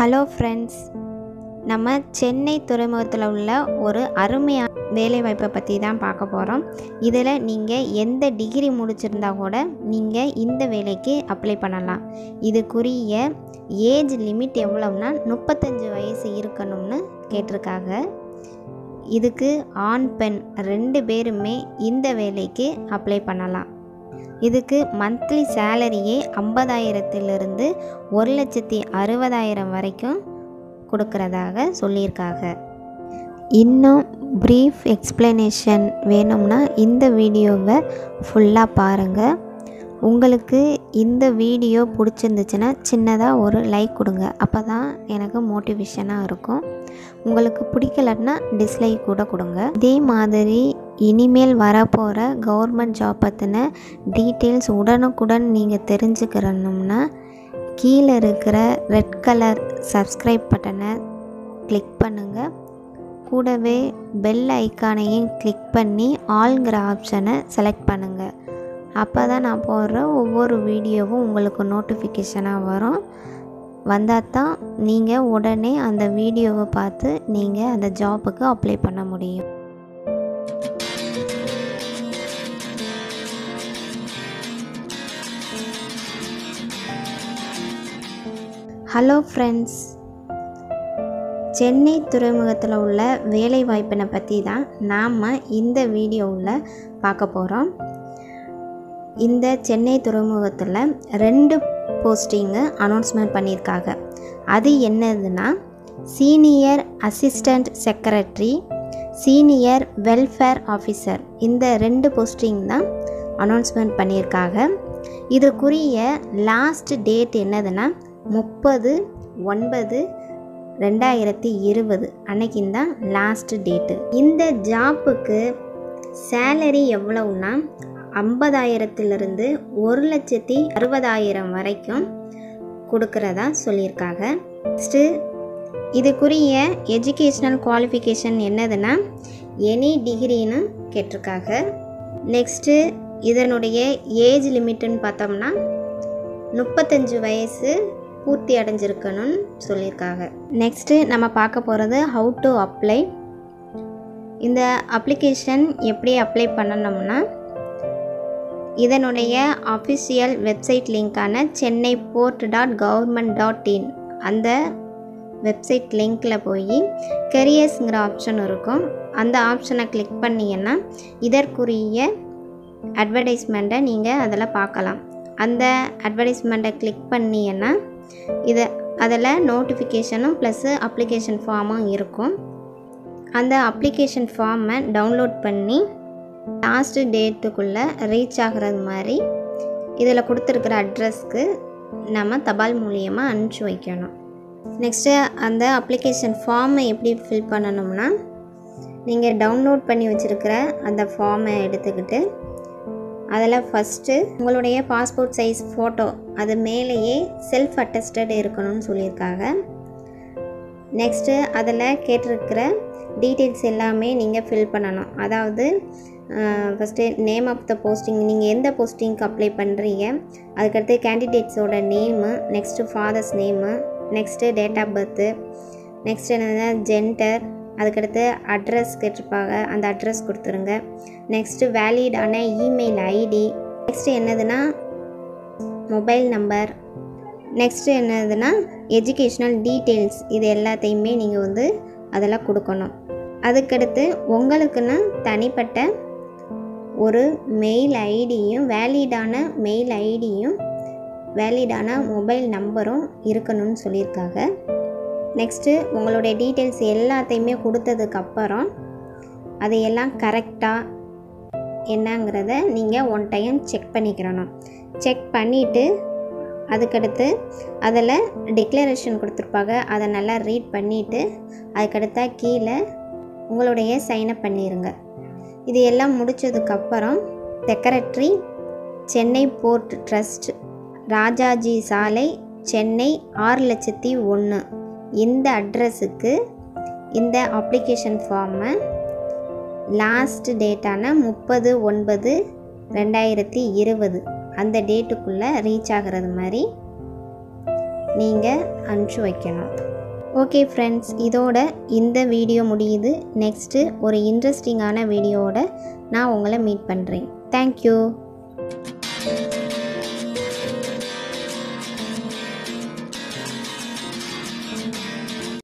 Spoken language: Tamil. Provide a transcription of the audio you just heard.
ஹலோ ஃப்ரெண்ட்ஸ் நம்ம சென்னை துறைமுகத்தில் உள்ள ஒரு அருமையான வேலைவாய்ப்பை பற்றி தான் பார்க்க போகிறோம் இதில் நீங்கள் எந்த டிகிரி முடிச்சிருந்தா கூட நீங்கள் இந்த வேலைக்கு அப்ளை பண்ணலாம் இதுக்குரிய ஏஜ் லிமிட் எவ்வளோன்னா முப்பத்தஞ்சு வயசு இருக்கணும்னு கேட்டிருக்காங்க இதுக்கு ஆண் பெண் ரெண்டு பேருமே இந்த வேலைக்கு அப்ளை பண்ணலாம் இதுக்கு மந்த்லி சேலரியே ஐம்பதாயிரத்திலிருந்து ஒரு லட்சத்தி அறுபதாயிரம் வரைக்கும் கொடுக்குறதாக சொல்லியிருக்காங்க இன்னும் ப்ரீஃப் எக்ஸ்ப்ளனேஷன் வேணும்னா இந்த வீடியோவை ஃபுல்லாக பாருங்கள் உங்களுக்கு இந்த வீடியோ பிடிச்சிருந்துச்சுன்னா சின்னதாக ஒரு லைக் கொடுங்க அப்போ தான் எனக்கு மோட்டிவேஷனாக இருக்கும் உங்களுக்கு பிடிக்கலன்னா டிஸ்லைக் கூட கொடுங்க இதே மாதிரி இனிமேல் வரப்போகிற கவர்மெண்ட் ஜாப் பற்றின டீட்டெயில்ஸ் உடனுக்குடன் நீங்கள் தெரிஞ்சுக்கிறணும்னா கீழே இருக்கிற ரெட் கலர் சப்ஸ்கிரைப் பட்டனை கிளிக் பண்ணுங்கள் கூடவே பெல் ஐக்கானையும் கிளிக் பண்ணி ஆல்ங்கிற ஆப்ஷனை செலக்ட் பண்ணுங்கள் அப்போ தான் நான் போடுற ஒவ்வொரு வீடியோவும் உங்களுக்கு நோட்டிஃபிகேஷனாக வரும் வந்தால் தான் நீங்கள் உடனே அந்த வீடியோவை பார்த்து நீங்கள் அந்த ஜாப்புக்கு அப்ளை பண்ண முடியும் ஹலோ ஃப்ரெண்ட்ஸ் சென்னை துறைமுகத்தில் உள்ள வேலைவாய்ப்பினை பற்றி தான் நாம் இந்த வீடியோவில் பார்க்க போகிறோம் இந்த சென்னை துறைமுகத்தில் ரெண்டு போஸ்டிங்கு அனௌன்ஸ்மெண்ட் பண்ணியிருக்காங்க அது என்னதுன்னா senior assistant secretary senior welfare officer இந்த ரெண்டு போஸ்டிங் தான் அனௌன்ஸ்மெண்ட் பண்ணியிருக்காங்க இதுக்குரிய லாஸ்ட் டேட் என்னதுன்னா முப்பது ஒன்பது ரெண்டாயிரத்தி இருபது அன்னைக்கு தான் லாஸ்ட் டேட்டு இந்த ஜாப்புக்கு சேலரி எவ்வளவுனா ஐம்பதாயிரத்திலிருந்து ஒரு லட்சத்தி அறுபதாயிரம் வரைக்கும் கொடுக்குறதா சொல்லியிருக்காங்க நெக்ஸ்ட்டு இதுக்குரிய எஜுகேஷ்னல் குவாலிஃபிகேஷன் என்னதுன்னா எனி டிகிரின்னு கேட்டிருக்காங்க நெக்ஸ்ட்டு இதனுடைய ஏஜ் லிமிட்டுன்னு பார்த்தோம்னா முப்பத்தஞ்சு வயசு பூர்த்தி அடைஞ்சிருக்கணும்னு சொல்லியிருக்காங்க நெக்ஸ்ட்டு நம்ம பார்க்க போகிறது ஹவு டு அப்ளை இந்த அப்ளிகேஷன் எப்படி அப்ளை பண்ணணும்னா இதனுடைய அஃபிஷியல் வெப்சைட் லிங்க்கான Chennai port dot government dot in அந்த வெப்சைட் லிங்க்கில் போய் கெரியர்ஸுங்கிற ஆப்ஷன் இருக்கும் அந்த ஆப்ஷனை கிளிக் பண்ணிங்கன்னா இதற்குரிய அட்வர்டைஸ்மெண்ட்டை நீங்கள் அதில் பார்க்கலாம் அந்த அட்வர்டைஸ்மெண்ட்டை கிளிக் பண்ணிங்கன்னா இதை அதில் நோட்டிஃபிகேஷனும் ப்ளஸ்ஸு அப்ளிகேஷன் ஃபார்மும் இருக்கும் அந்த அப்ளிகேஷன் ஃபார்மை டவுன்லோட் பண்ணி லாஸ்ட்டு டேட்டுக்குள்ளே ரீச் ஆகிறது மாதிரி இதில் கொடுத்துருக்குற அட்ரஸ்க்கு நம்ம தபால் மூலியமாக அனுப்பிச்சி வைக்கணும் நெக்ஸ்ட்டு அந்த அப்ளிகேஷன் ஃபார்மை எப்படி ஃபில் பண்ணணும்னா நீங்கள் டவுன்லோட் பண்ணி வச்சுருக்கிற அந்த ஃபார்மை எடுத்துக்கிட்டு அதில் ஃபஸ்ட்டு உங்களுடைய பாஸ்போர்ட் சைஸ் ஃபோட்டோ அது மேலேயே செல்ஃப் அட்டஸ்டட் இருக்கணும்னு சொல்லியிருக்காங்க நெக்ஸ்ட்டு அதில் கேட்டிருக்கிற டீட்டெயில்ஸ் எல்லாமே நீங்கள் ஃபில் பண்ணணும் அதாவது first name of the posting நீங்கள் எந்த போஸ்டிங்க்கு அப்ளை பண்ணுறீங்க அதுக்கடுத்து கேண்டிடேட்ஸோட name next father's name next date of birth next என்னது ஜென்டர் அதுக்கடுத்து அட்ரஸ் கேட்டிருப்பாங்க அந்த அட்ரஸ் கொடுத்துருங்க நெக்ஸ்ட்டு வேலிடான இமெயில் ஐடி நெக்ஸ்ட்டு என்னதுன்னா மொபைல் நம்பர் நெக்ஸ்ட்டு என்னதுன்னா எஜுகேஷ்னல் டீட்டெயில்ஸ் இது எல்லாத்தையுமே நீங்கள் வந்து அதெல்லாம் கொடுக்கணும் அதுக்கடுத்து உங்களுக்குன்னு தனிப்பட்ட ஒரு மெயில் ஐடியும் வேலிடான மெயில் ஐடியும் வேலிடான மொபைல் நம்பரும் இருக்கணும்னு சொல்லியிருக்காங்க நெக்ஸ்ட்டு உங்களுடைய டீட்டெயில்ஸ் எல்லாத்தையுமே கொடுத்ததுக்கப்புறம் அதையெல்லாம் கரெக்டாக என்னங்கிறத நீங்கள் ஒன் டைம் செக் பண்ணிக்கிறணும் செக் பண்ணிவிட்டு அதுக்கடுத்து அதில் டிக்ளரேஷன் கொடுத்துருப்பாங்க அதை நல்லா ரீட் பண்ணிவிட்டு அதுக்கடுத்தா கீழே உங்களுடைய சைனப் பண்ணிடுங்க இது எல்லாம் முடித்ததுக்கப்புறம் secretary Chennai port trust Rajaji சாலை சென்னை ஆறு லட்சத்தி ஒன்று இந்த அட்ரஸுக்கு இந்த அப்ளிகேஷன் ஃபார்மை லாஸ்ட் டேட்டான முப்பது ஒன்பது ரெண்டாயிரத்தி இருபது அந்த டேட்டுக்குள்ளே ரீச் ஆகிறது மாதிரி நீங்கள் அனுப்பிச்சி வைக்கணும் ஓகே ஃப்ரெண்ட்ஸ் இதோட இந்த வீடியோ முடியுது நெக்ஸ்ட்டு ஒரு இன்ட்ரெஸ்டிங்கான வீடியோவோட நான் உங்களை மீட் பண்ணுறேன் தேங்க்யூ